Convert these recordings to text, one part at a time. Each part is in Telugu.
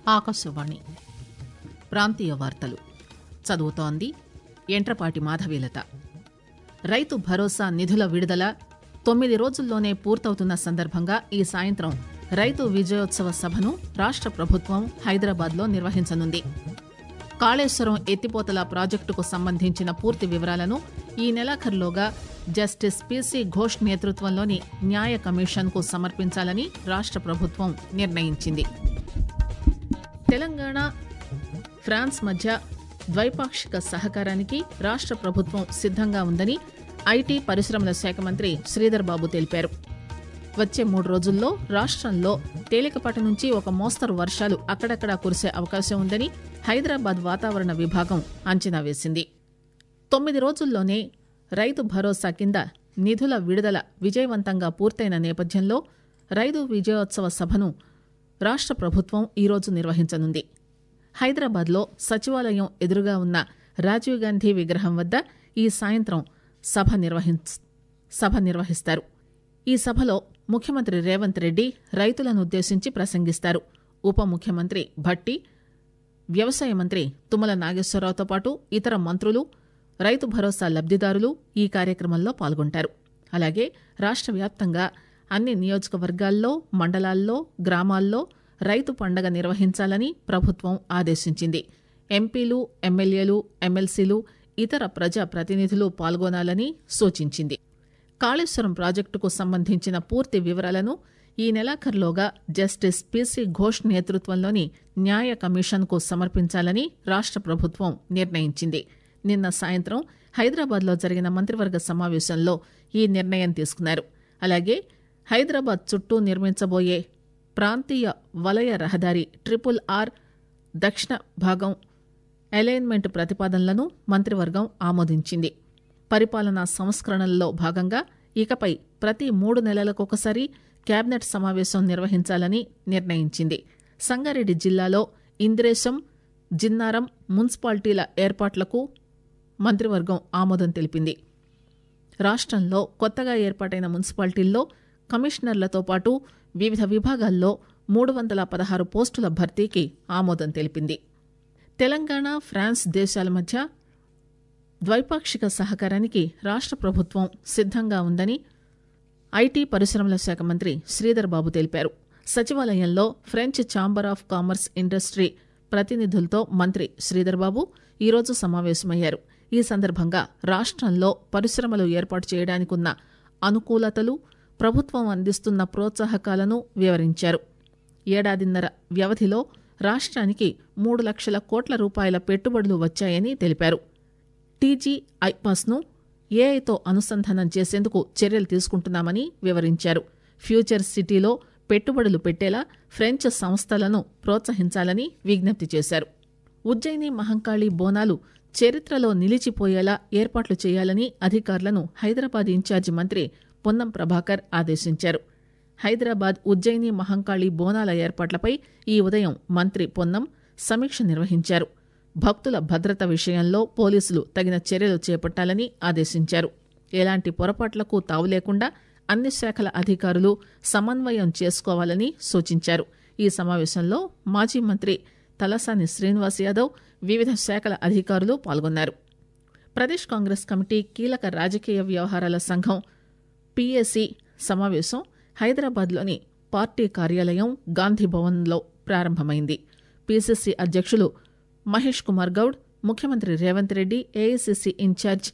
ఆకాశవాణి ప్రాంతీయ వార్తలు చదువుతోంది ఎంట్రపాటి మాధవీలత రైతు భరోసా నిధుల విడుదల తొమ్మిది రోజుల్లోనే పూర్తవుతున్న సందర్భంగా ఈ సాయంత్రం రైతు విజయోత్సవ సభను రాష్ట ప్రభుత్వం హైదరాబాద్లో నిర్వహించనుంది కాళేశ్వరం ఎత్తిపోతల ప్రాజెక్టుకు సంబంధించిన పూర్తి వివరాలను ఈ నెలాఖరులోగా జస్టిస్ పిసి ఘోష్ నేతృత్వంలోని న్యాయ కమిషన్కు సమర్పించాలని రాష్ట ప్రభుత్వం నిర్ణయించింది తెలంగాణ ఫ్రాన్స్ మధ్య ద్వైపాక్షిక సహకారానికి రాష్ట ప్రభుత్వం సిద్దంగా ఉందని ఐటీ పరిశ్రమల శాఖ మంత్రి శ్రీధర్ బాబు తెలిపారు వచ్చే మూడు రోజుల్లో రాష్ట్రంలో తేలికపాటి నుంచి ఒక మోస్తరు వర్షాలు అక్కడక్కడా కురిసే అవకాశం ఉందని హైదరాబాద్ వాతావరణ విభాగం అంచనా వేసింది తొమ్మిది రోజుల్లోనే రైతు భరోసా కింద నిధుల విడుదల విజయవంతంగా పూర్తయిన నేపథ్యంలో రైతు విజయోత్సవ సభను రాష్ట ప్రభుత్వం ఈరోజు నిర్వహించనుంది హైదరాబాద్లో సచివాలయం ఎదురుగా ఉన్న రాజీవ్ గాంధీ విగ్రహం వద్ద ఈ సాయంత్రం సభ నిర్వహించ సభ నిర్వహిస్తారు ఈ సభలో ముఖ్యమంత్రి రేవంత్ రెడ్డి రైతులను ఉద్దేశించి ప్రసంగిస్తారు ఉప ముఖ్యమంత్రి భట్టి వ్యవసాయ మంత్రి తుమ్మల నాగేశ్వరరావుతో పాటు ఇతర మంత్రులు రైతు భరోసా లబ్దిదారులు ఈ కార్యక్రమంలో పాల్గొంటారు అలాగే రాష్ట్ర వ్యాప్తంగా అన్ని నియోజకవర్గాల్లో మండలాల్లో గ్రామాల్లో రైతు పండగ నిర్వహించాలని ప్రభుత్వం ఆదేశించింది ఎంపీలు ఎమ్మెల్యేలు ఎమ్మెల్సీలు ఇతర ప్రజా ప్రతినిధులు పాల్గొనాలని సూచించింది కాళేశ్వరం ప్రాజెక్టుకు సంబంధించిన పూర్తి వివరాలను ఈ నెలాఖరులోగా జస్టిస్ పిసి ఘోష్ నేతృత్వంలోని న్యాయ కమిషన్కు సమర్పించాలని రాష్ట ప్రభుత్వం నిర్ణయించింది నిన్న సాయంత్రం హైదరాబాద్లో జరిగిన మంత్రివర్గ సమావేశంలో ఈ నిర్ణయం తీసుకున్నారు అలాగే హైదరాబాద్ చుట్టూ నిర్మించబోయే ప్రాంతీయ వలయ రహదారి ట్రిపుల్ ఆర్ దక్షిణ భాగం అలైన్మెంట్ ప్రతిపాదనలను మంత్రివర్గం ఆమోదించింది పరిపాలనా సంస్కరణల్లో భాగంగా ఇకపై ప్రతి మూడు నెలలకొకసారి కేబినెట్ సమావేశం నిర్వహించాలని నిర్ణయించింది సంగారెడ్డి జిల్లాలో ఇంద్రేశం జిన్నారం మున్సిపాలిటీల ఏర్పాట్లకు మంత్రివర్గం ఆమోదం తెలిపింది రాష్ట్రంలో కొత్తగా ఏర్పాటైన మున్సిపాలిటీల్లో కమిషనర్లతో పాటు వివిధ విభాగాల్లో మూడు వందల పదహారు పోస్టుల భర్తీకి ఆమోదం తెలిపింది తెలంగాణ ఫ్రాన్స్ దేశాల మధ్య ద్వైపాక్షిక సహకారానికి రాష్ట ప్రభుత్వం సిద్దంగా ఉందని ఐటీ పరిశ్రమల శాఖ మంత్రి శ్రీధర్ బాబు తెలిపారు సచివాలయంలో French chamber of commerce industry ప్రతినిధులతో మంత్రి శ్రీధర్ బాబు ఈరోజు సమావేశమయ్యారు ఈ సందర్భంగా రాష్ట్రంలో పరిశ్రమలు ఏర్పాటు చేయడానికున్న అనుకూలతలు ప్రభుత్వం అందిస్తున్న ప్రోత్సాహకాలను వివరించారు ఏడాదిన్నర వ్యవధిలో రాష్ట్రానికి మూడు లక్షల కోట్ల రూపాయల పెట్టుబడులు వచ్చాయని తెలిపారు టీజీ ఐపాస్ను ఏఐతో అనుసంధానం చేసేందుకు చర్యలు తీసుకుంటున్నామని వివరించారు ఫ్యూచర్ సిటీలో పెట్టుబడులు పెట్టేలా ఫ్రెంచ్ సంస్థలను ప్రోత్సహించాలని విజ్ఞప్తి చేశారు ఉజ్జయిని మహంకాళి బోనాలు చరిత్రలో నిలిచిపోయేలా ఏర్పాట్లు చేయాలని అధికారులను హైదరాబాద్ ఇన్ఛార్జి మంత్రి పొన్నం ప్రభాకర్ ఆదేశించారు హైదరాబాద్ ఉజ్జయిని మహంకాళి బోనాల ఏర్పాట్లపై ఈ ఉదయం మంత్రి పొన్నం సమీక్ష నిర్వహించారు భక్తుల భద్రత విషయంలో పోలీసులు తగిన చర్యలు చేపట్టాలని ఆదేశించారు ఎలాంటి పొరపాట్లకు తావు లేకుండా అన్ని శాఖల అధికారులు సమన్వయం చేసుకోవాలని సూచించారు ఈ సమావేశంలో మాజీ మంత్రి తలసాని శ్రీనివాస్ యాదవ్ వివిధ శాఖల అధికారులు పాల్గొన్నారు ప్రదేశ్ కాంగ్రెస్ కమిటీ కీలక రాజకీయ వ్యవహారాల సంఘం పీఏసీ సమావేశం హైదరాబాద్లోని పార్టీ కార్యాలయం గాంధీ భవన్లో ప్రారంభమైంది పీసీసీ అధ్యక్షులు మహేష్ కుమార్ గౌడ్ ముఖ్యమంత్రి రేవంత్ రెడ్డి ఏఐసీసీ ఇన్ఛార్జ్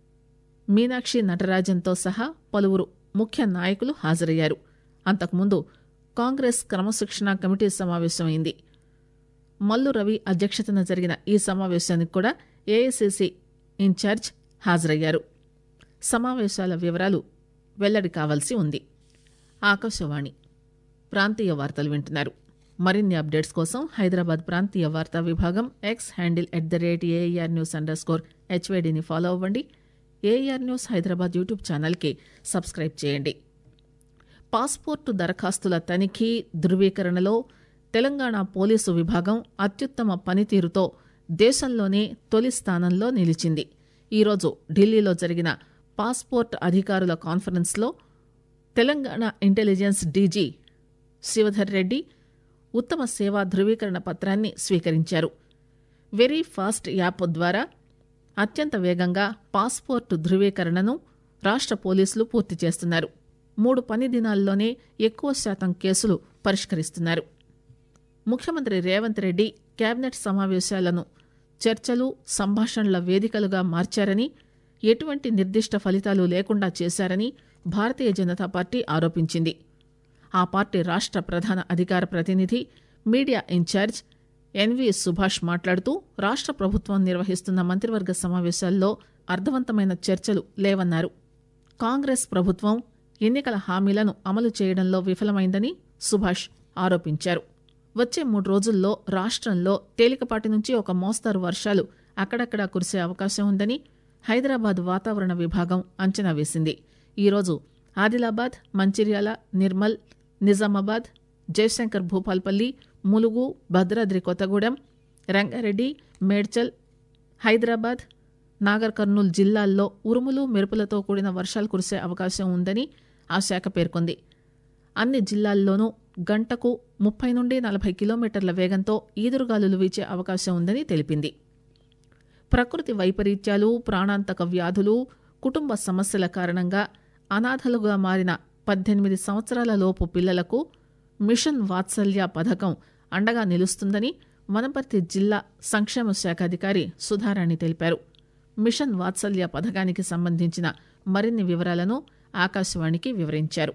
మీనాక్షి నటరాజన్తో సహా పలువురు ముఖ్య నాయకులు హాజరయ్యారు అంతకుముందు కాంగ్రెస్ క్రమశిక్షణ కమిటీ సమావేశమైంది మల్లు రవి అధ్యక్షతన జరిగిన ఈ సమావేశానికి కూడా ఏఐసీసీ ఇన్ఛార్జ్ హాజరయ్యారు సమావేశాల వివరాలు వెల్లడి కావాల్సి ఉంది ఆకాశవాణి ప్రాంతీయ వార్తలు వింటున్నారు మరిన్ని అప్డేట్స్ కోసం హైదరాబాద్ ప్రాంతీయ వార్తా విభాగం X handle at the rate AIR news underscore హెచ్వేడిని ఫాలో అవ్వండి ఏఆర్ న్యూస్ హైదరాబాద్ యూట్యూబ్ ఛానల్కి సబ్స్క్రైబ్ చేయండి పాస్పోర్టు దరఖాస్తుల తనిఖీ ధృవీకరణలో తెలంగాణ పోలీసు విభాగం అత్యుత్తమ పనితీరుతో దేశంలోనే తొలి స్థానంలో నిలిచింది ఈరోజు ఢిల్లీలో జరిగిన పాస్పోర్ట్ అధికారుల కాన్ఫరెన్స్లో తెలంగాణ ఇంటెలిజెన్స్ డీజీ శివధర్ రెడ్డి ఉత్తమ సేవా ధృవీకరణ పత్రాన్ని స్వీకరించారు వెరీ ఫాస్ట్ యాప్ ద్వారా అత్యంత వేగంగా పాస్పోర్టు ధృవీకరణను రాష్ట పోలీసులు పూర్తి చేస్తున్నారు మూడు పని దినాల్లోనే ఎక్కువ శాతం కేసులు పరిష్కరిస్తున్నారు ముఖ్యమంత్రి రేవంత్ రెడ్డి కేబినెట్ సమావేశాలను చర్చలు సంభాషణల వేదికలుగా మార్చారని ఎటువంటి నిర్దిష్ట ఫలితాలు లేకుండా చేశారని భారతీయ జనతా పార్టీ ఆరోపించింది ఆ పార్టీ రాష్ట ప్రధాన అధికార ప్రతినిధి మీడియా ఇన్ఛార్జ్ ఎన్వి సుభాష్ మాట్లాడుతూ రాష్ట ప్రభుత్వం నిర్వహిస్తున్న మంత్రివర్గ సమావేశాల్లో అర్థవంతమైన చర్చలు లేవన్నారు కాంగ్రెస్ ప్రభుత్వం ఎన్నికల హామీలను అమలు చేయడంలో విఫలమైందని సుభాష్ ఆరోపించారు వచ్చే మూడు రోజుల్లో రాష్ట్రంలో తేలికపాటి నుంచి ఒక మోస్తరు వర్షాలు అక్కడక్కడా కురిసే అవకాశం ఉందని హైదరాబాద్ వాతావరణ విభాగం అంచనా వేసింది ఈరోజు ఆదిలాబాద్ మంచిర్యాల నిర్మల్ నిజామాబాద్ జయశంకర్ భూపాల్పల్లి ములుగు భద్రాద్రి కొత్తగూడెం రంగారెడ్డి మేడ్చల్ హైదరాబాద్ నాగర్ కర్నూల్ జిల్లాల్లో ఉరుములు మెరుపులతో కూడిన వర్షాలు కురిసే అవకాశం ఉందని ఆ శాఖ పేర్కొంది అన్ని జిల్లాల్లోనూ గంటకు ముప్పై నుండి నలభై కిలోమీటర్ల వేగంతో ఈదురుగాలులు వీచే అవకాశం ఉందని తెలిపింది ప్రకృతి వైపరీత్యాలు ప్రాణాంతక వ్యాధులు కుటుంబ సమస్యల కారణంగా అనాథలుగా మారిన పద్దెనిమిది సంవత్సరాల లోపు పిల్లలకు మిషన్ వాత్సల్య పథకం అండగా నిలుస్తుందని వనపర్తి జిల్లా సంక్షేమ శాఖ అధికారి సుధారాణి తెలిపారు మిషన్ వాత్సల్య పథకానికి సంబంధించిన మరిన్ని వివరాలను ఆకాశవాణికి వివరించారు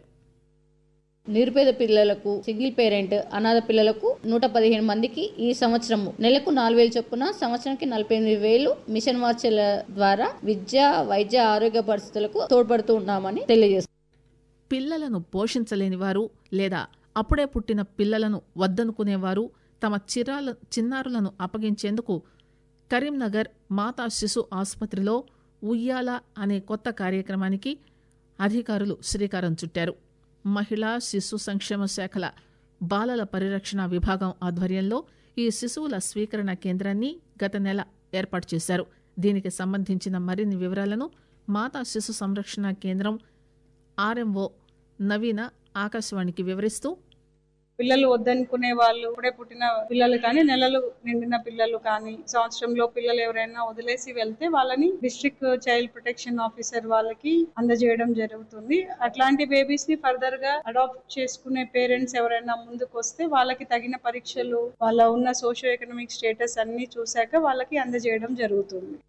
నిరుపేద పిల్లలకు సింగిల్ పేరెంట్ అనాథ పిల్లలకు నూట పదిహేను మందికి ఈ సంవత్సరం నెలకు నాలుగు వేలు చొప్పున సంవత్సరానికి నలభై ఎనిమిది వేలు మిషన్ వాచల ద్వారా విద్య వైద్య ఆరోగ్య పరిస్థితులకు తోడ్పడుతూ ఉన్నామని తెలియజేస్తారు పిల్లలను పోషించలేని వారు లేదా అప్పుడే పుట్టిన పిల్లలను వద్దనుకునేవారు తమ చిరాల చిన్నారులను అప్పగించేందుకు కరీంనగర్ మాతా శిశు ఆసుపత్రిలో ఉయ్యాల అనే కొత్త కార్యక్రమానికి అధికారులు శ్రీకారం చుట్టారు మహిళా శిశు సంక్షేమ శాఖల బాలల పరిరక్షణ విభాగం ఆధ్వర్యంలో ఈ శిశువుల స్వీకరణ కేంద్రాన్ని గత నెల ఏర్పాటు చేశారు దీనికి సంబంధించిన మరిన్ని వివరాలను మాతా శిశు సంరక్షణ కేంద్రం ఆర్ఎంఓ నవీన ఆకాశవాణికి వివరిస్తూ పిల్లలు వద్దనుకునే వాళ్ళు ఇప్పుడే పుట్టిన పిల్లలు కానీ నెలలు నిండిన పిల్లలు కానీ సంవత్సరంలో పిల్లలు ఎవరైనా వదిలేసి వెళ్తే వాళ్ళని డిస్ట్రిక్ట్ చైల్డ్ ప్రొటెక్షన్ ఆఫీసర్ వాళ్ళకి అందజేయడం జరుగుతుంది అట్లాంటి బేబీస్ ని ఫర్దర్ గా అడాప్ట్ చేసుకునే పేరెంట్స్ ఎవరైనా ముందుకు వస్తే వాళ్ళకి తగిన పరీక్షలు వాళ్ళ ఉన్న సోషియో ఎకనామిక్ స్టేటస్ అన్ని చూశాక వాళ్ళకి అందజేయడం జరుగుతుంది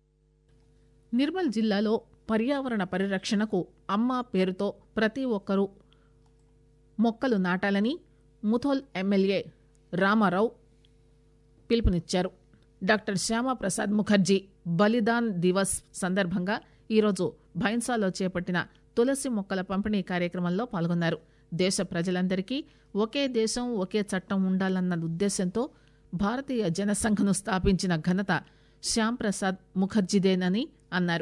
నిర్మల్ జిల్లాలో పర్యావరణ పరిరక్షణకు అమ్మ పేరుతో ప్రతి ఒక్కరూ మొక్కలు నాటాలని ముథోల్ ఎమ్మెల్యే రామారావు పిలుపునిచ్చారు డాక్టర్ శ్యామాప్రసాద్ ముఖర్జీ బలిదాన్ దివస్ సందర్భంగా ఈరోజు భైన్సాలో చేపట్టిన తులసి మొక్కల పంపిణీ కార్యక్రమంలో పాల్గొన్నారు దేశ ప్రజలందరికీ ఒకే దేశం ఒకే చట్టం ఉండాలన్న ఉద్దేశంతో భారతీయ జనసంఘను స్థాపించిన ఘనత శ్యాంప్రసాద్ ముఖర్జీదేనని అన్నారు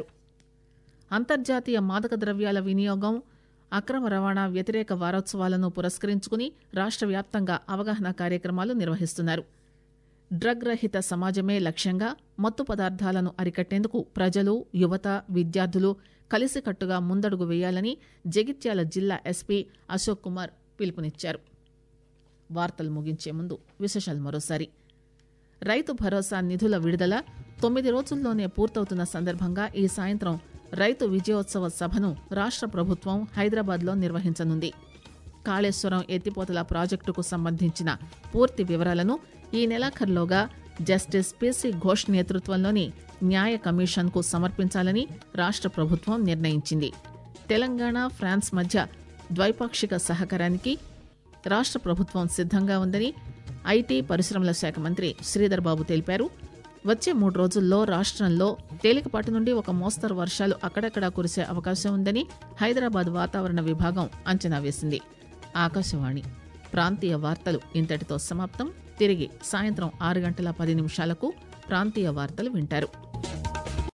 అంతర్జాతీయ మాదక ద్రవ్యాల వినియోగం అక్రమ రవాణా వ్యతిరేక వారోత్సవాలను పురస్కరించుకుని రాష్ట్ర వ్యాప్తంగా అవగాహన కార్యక్రమాలు నిర్వహిస్తున్నారు డ్రగ్ రహిత సమాజమే లక్ష్యంగా మత్తు పదార్థాలను అరికట్టేందుకు ప్రజలు యువత విద్యార్థులు కలిసికట్టుగా ముందడుగు వేయాలని జగిత్యాల జిల్లా ఎస్పీ అశోక్ కుమార్ పిలుపునిచ్చారు వార్తలు ముగించే ముందు విశేషాలు మరోసారి రైతు భరోసా నిధుల విడుదల తొమ్మిది రోజుల్లోనే పూర్తవుతున్న సందర్భంగా ఈ సాయంత్రం రైతు విజయోత్సవ సభను రాష్ట్ర ప్రభుత్వం హైదరాబాద్లో నిర్వహించనుంది కాళేశ్వరం ఎత్తిపోతల ప్రాజెక్టుకు సంబంధించిన పూర్తి వివరాలను ఈ నెలాఖరులోగా జస్టిస్ పిసి ఘోష్ నేతృత్వంలోని న్యాయ కమిషన్కు సమర్పించాలని రాష్ట్ర ప్రభుత్వం నిర్ణయించింది తెలంగాణ ఫ్రాన్స్ మధ్య ద్వైపాక్షిక సహకారానికి రాష్ట్ర ప్రభుత్వం సిద్ధంగా ఉందని ఐటీ పరిశ్రమల శాఖ మంత్రి శ్రీధర్ బాబు తెలిపారు వచ్చే మూడు రోజుల్లో రాష్ట్రంలో తేలికపాటి నుండి ఒక మోస్తరు వర్షాలు అక్కడక్కడా కురిసే అవకాశం ఉందని హైదరాబాద్ వాతావరణ విభాగం అంచనా వేసింది ఆకాశవాణి ప్రాంతీయ వార్తలు ఇంతటితో సమాప్తం తిరిగి సాయంత్రం ఆరు గంటల పది నిమిషాలకు ప్రాంతీయ వార్తలు వింటారు